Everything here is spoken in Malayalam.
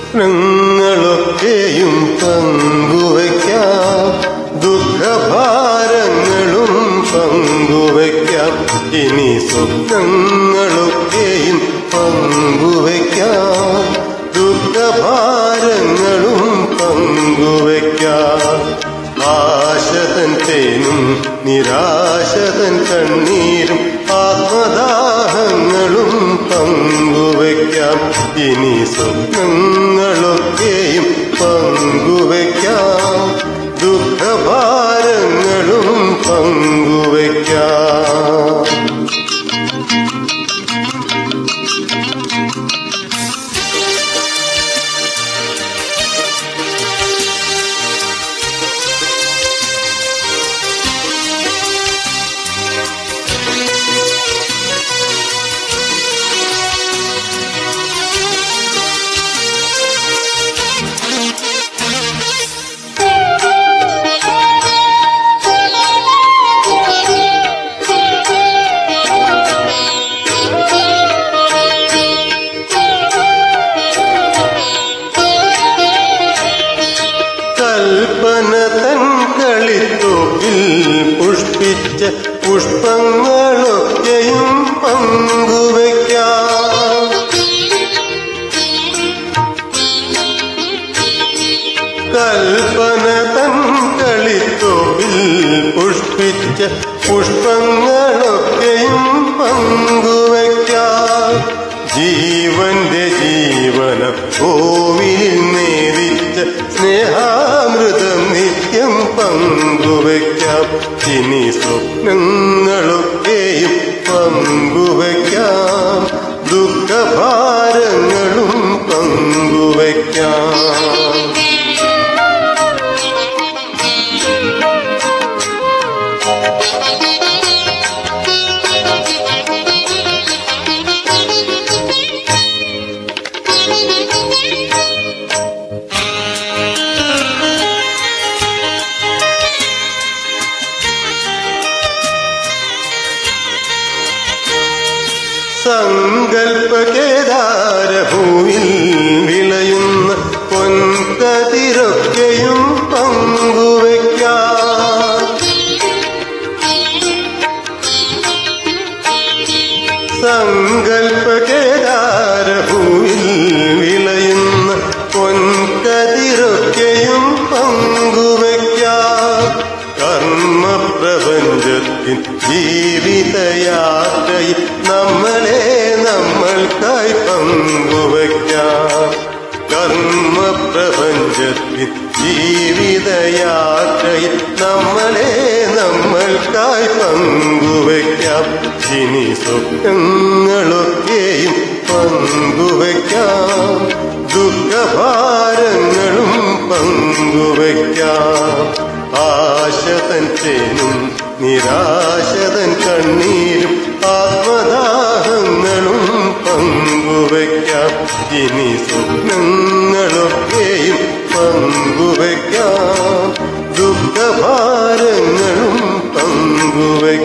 സ്വപ്നങ്ങളൊക്കെയും പങ്കുവയ്ക്കാം ദുഃഖഭാരങ്ങളും പങ്കുവയ്ക്കാം ഇനി സ്വപ്നങ്ങളൊക്കെയും പങ്കുവയ്ക്കാം ദുഃഖഭാരങ്ങളും പങ്കുവയ്ക്കാം ആശതൻ തേനും നിരാശതൻ കണ്ണീരും ആത്മദാഹങ്ങളും പങ്കുവയ്ക്കാം ഇനി സ്വപ്നങ്ങളൊക്കെയും പങ്കുവയ്ക്കാം ദുഃഖഭാരങ്ങളും പങ്കുവയ്ക്കാം കൽപ്പന തൻ കളിത്തോപ്പിൽ പുഷ്പിച്ച പുഷ്പങ്ങളൊക്കെയും പങ്കുവയ്ക്കാം കൽപ്പന തൻ കളിത്തോപ്പിൽ പുഷ്പിച്ച പുഷ്പങ്ങളൊക്കെയും പങ്കുവയ്ക്കാം ജീവന്റെ ജീവന കോവിലിൽ നേരിച്ച സ്നേഹാമൃതം നിത്യം പങ്കുവയ്ക്കാം ഇനി സ്വപ്നങ്ങളൊക്കെയും പങ്കുവയ്ക്കാം ദുഃഖഭാരങ്ങളും പങ്കുവയ്ക്കാം സങ്കൽപ്പകേദാരഭൂവിൽ വിളയുന്ന പൊൻകതിരൊക്കെയും പങ്കുവയ്ക്കാം സങ്കൽപ്പകേദാരഭൂവിൽ വിളയുന്ന പൊൻകതിരൊക്കെയും പങ്കുവയ്ക്കാം കർമ്മപ്രപഞ്ചത്തിൻ ജീവിതയാത്രയിൽ നമ്മളെ നമ്മൾക്കായി പങ്കുവയ്ക്കാം കർമ്മപ്രപഞ്ചത്തിൻ ജീവിതയാത്രയിൽ നമ്മളെ നമ്മൾക്കായി പങ്കുവയ്ക്കാം ഇനി സ്വപ്നങ്ങളൊക്കെയും പങ്കുവയ്ക്കാം ദുഃഖഭാരങ്ങളും പങ്കുവയ്ക്കാം ആശതൻ തേനും നിരാശതൻ കണ്ണീരും ആത്മദാഹങ്ങളും പങ്കുവയ്ക്കാം ഇനി സ്വപ്നങ്ങളൊക്കെയും പങ്കുവയ്ക്കാം ദുഃഖഭാരങ്ങളും പങ്കുവയ്ക്കാം